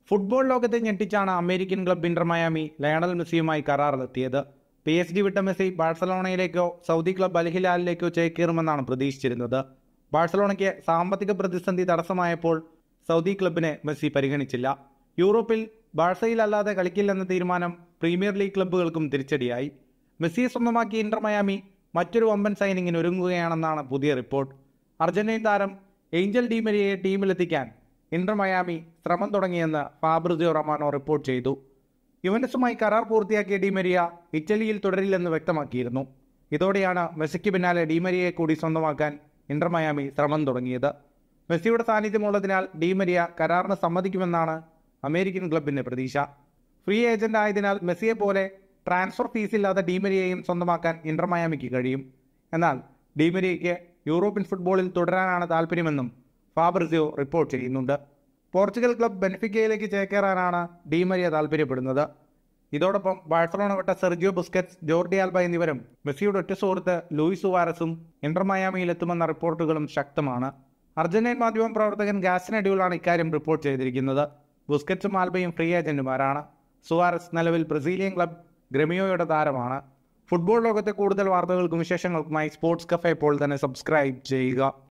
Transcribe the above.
football ലോകത്തെ ഞെട്ടിച്ചാണ് American club Inter Miami Lionel മെസ്സിയുമായി കരാറിലെത്തിയത് പി എസ് ജി വിട്ട മെസ്സി ബാഴ്സലോണയിലേക്കോ സൗദി ക്ലബ് അൽഹിലാലിലേക്കോ ചേക്കേറുമെന്നാണ് പ്രതീക്ഷിച്ചിരുന്നത് ബാഴ്സലോണയ്ക്ക് സാമ്പത്തിക പ്രതിസന്ധി തടസ്സമായപ്പോൾ സൗദി ക്ലബിനെ മെസ്സി പരിഗണിച്ചില്ല യൂറോപ്പിൽ ബാഴ്സയിലല്ലാതെ കളിക്കില്ലെന്ന തീരുമാനം പ്രീമിയർ ലീഗ് ക്ലബ്ബുകൾക്കും തിരിച്ചടിയായി മെസ്സിയെ സ്വന്തമാക്കിയ ഇന്റർ മയാമി മറ്റൊരു വമ്പൻ സൈനിങ്ങിന് ഒരുങ്ങുകയാണെന്നാണ് പുതിയ റിപ്പോർട്ട് അർജന്റീൻ താരം ഏഞ്ചൽ ഡീമരിയെ ടീമിലെത്തിക്കാൻ ഇന്റർ മയാമി ശ്രമം തുടങ്ങിയെന്ന് ഫാബ്രിസിയോ റമാനോ റിപ്പോർട്ട് ചെയ്തു യുവൻഡസുമായി കരാർ പൂർത്തിയാക്കിയ ഡിമരിയ ഇറ്റലിയിൽ തുടരില്ലെന്ന് വ്യക്തമാക്കിയിരുന്നു ഇതോടെയാണ് മെസ്സിക്ക് പിന്നാലെ ഡിമരിയെ കൂടി സ്വന്തമാക്കാൻ ഇന്റർ മയാമി ശ്രമം തുടങ്ങിയത് മെസ്സിയുടെ സാന്നിധ്യമുള്ളതിനാൽ ഡിമരിയ കരാറിന് സമ്മതിക്കുമെന്നാണ് അമേരിക്കൻ ക്ലബിന്റെ പ്രതീക്ഷ ഫ്രീ ഏജന്റ് ആയതിനാൽ മെസ്സിയെ പോലെ ട്രാൻസ്ഫർ ഫീസില്ലാതെ ഡിമരിയെയും സ്വന്തമാക്കാൻ ഇന്റർ മയാമിക്ക് കഴിയും എന്നാൽ ഡിമരിയയ്ക്ക് യൂറോപ്യൻ ഫുട്ബോളിൽ തുടരാനാണ് താല്പര്യമെന്നും ഫാബ്രിസിയോ റിപ്പോർട്ട് ചെയ്യുന്നുണ്ട് പോർച്ചുഗൽ ക്ലബ് ബെൻഫിക്കയിലേക്ക് ചേക്കേറാനാണ് ഡിമരിയ താല്പര്യപ്പെടുന്നത് ഇതോടൊപ്പം ബാഴ്സലോണ വിട്ട സെർജിയോ ബുസ്കറ്റ്സ് ജോർഡി ആൽബ എന്നിവരും മെസ്സിയുടെ ഒറ്റ സുഹൃത്ത് ലൂയിസ് സുവാരസും ഇന്റർ മയാമിയിലെത്തുമെന്ന റിപ്പോർട്ടുകളും ശക്തമാണ് അർജന്റീൻ മാധ്യമ പ്രവർത്തകൻ ഗാസിൻ അഡ്യൂളാണ് ഇക്കാര്യം റിപ്പോർട്ട് ചെയ്തിരിക്കുന്നത് ബുസ്കറ്റ്സും ആൽബയും ഫ്രീ ഏജന്റുമാരാണ് സുവാരസ് നിലവിൽ ബ്രസീലിയൻ ക്ലബ് ഗ്രമിയോയുടെ താരമാണ് ഫുട്ബോൾ ലോകത്തെ കൂടുതൽ വാർത്തകൾക്കും വിശേഷങ്ങൾക്കുമായി സ്പോർട്സ് കഫേ ഇപ്പോൾ തന്നെ സബ്സ്ക്രൈബ് ചെയ്യുക